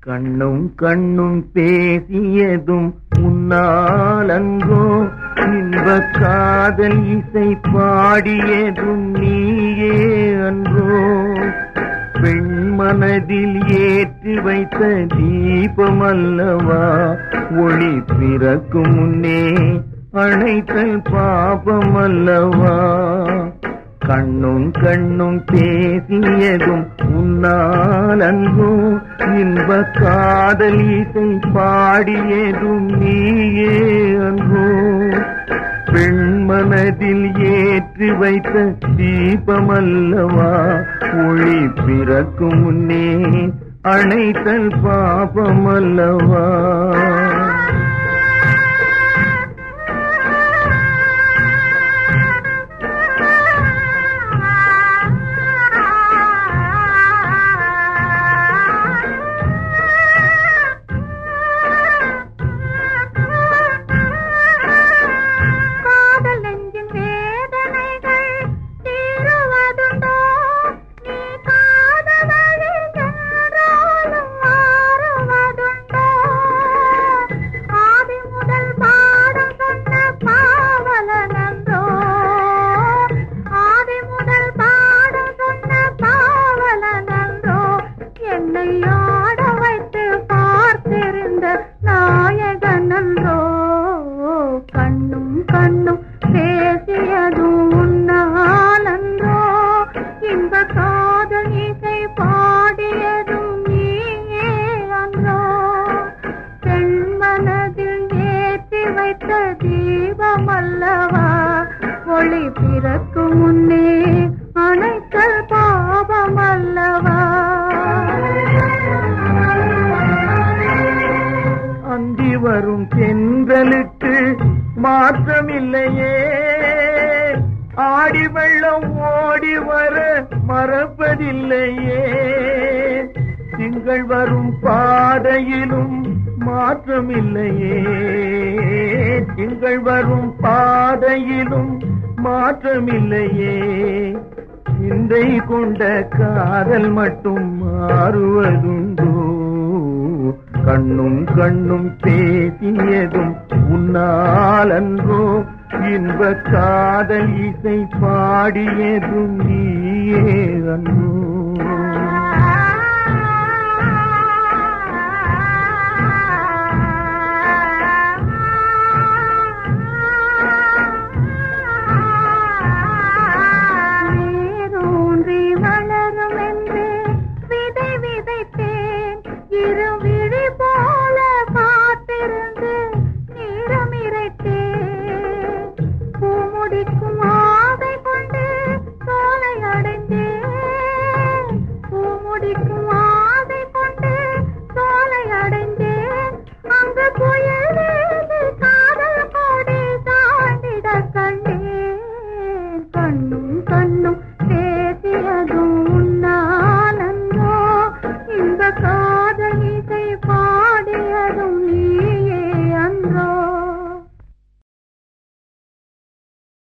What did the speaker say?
கண்ணும் கண்ணும் பேசியதும் உன்னாலன்றோ இன்ப காதல் இசை பாடியதும் நீயே அன்றோ பெண்மனதில் ஏற்றி வைத்த தீபம் அல்லவா ஒளி பிறக்கும் முன்னே அணைத்தல் பாபம் அல்லவா கண்ணும் கண்ணும் பேசியதும் உன்னால் அன்போ இன்ப காதல் இசை பாடியதும் நீயே அன்போ பெண்மனதில் ஏற்றி வைத்த தீபமல்லவா ஒளி பிறக்கும் முன்னே அணைத்தல் பாபமல்லவா காதல் நெஞ்சின் வேதனைகள் தீருவதுண்டோ நீ காதலில் சென்றாலும் மாறுவதுண்டோ ஆதி முதல் பாடம் சொன்ன பாவலனன்றோ ஆதி முதல் பாடம் சொன்ன பாவலனன்றோ என்னை ஆட வைத்து பார்த்திருந்த நாயகனன்றோ கண்ணும் கண்ணும் பேசியதும் உன்னாலன்றோ இந்த காதல் இசை பாடியதும் நீயே அன்றோ பெண்மனதில் ஏற்றி வைத்த தீபம் அல்லவா ஒளி பிறக்கும் முன்னே அணைத்தல் பாபம் அல்லவா அந்தி வரும் தென்றலுக்கு மாற்றமில்லையே ஆடி வெள்ளம் ஓடி வர மறப்பதில்லையே திங்கள் வரும் பாதையிலும் மாற்றமில்லையே திங்கள் வரும் பாதையிலும் மாற்றமில்லையே சிந்தை கொண்ட காதல் மட்டும் மாறுவதுண்டோ கண்ணும் கண்ணும் பேசியதும் உன்னாலன்றோ இன்ப காதல் இசை பாடியதும் நீயே அன்றோ வேரூன்றி வளரும் என்று விதை விதைத்தேன் இரு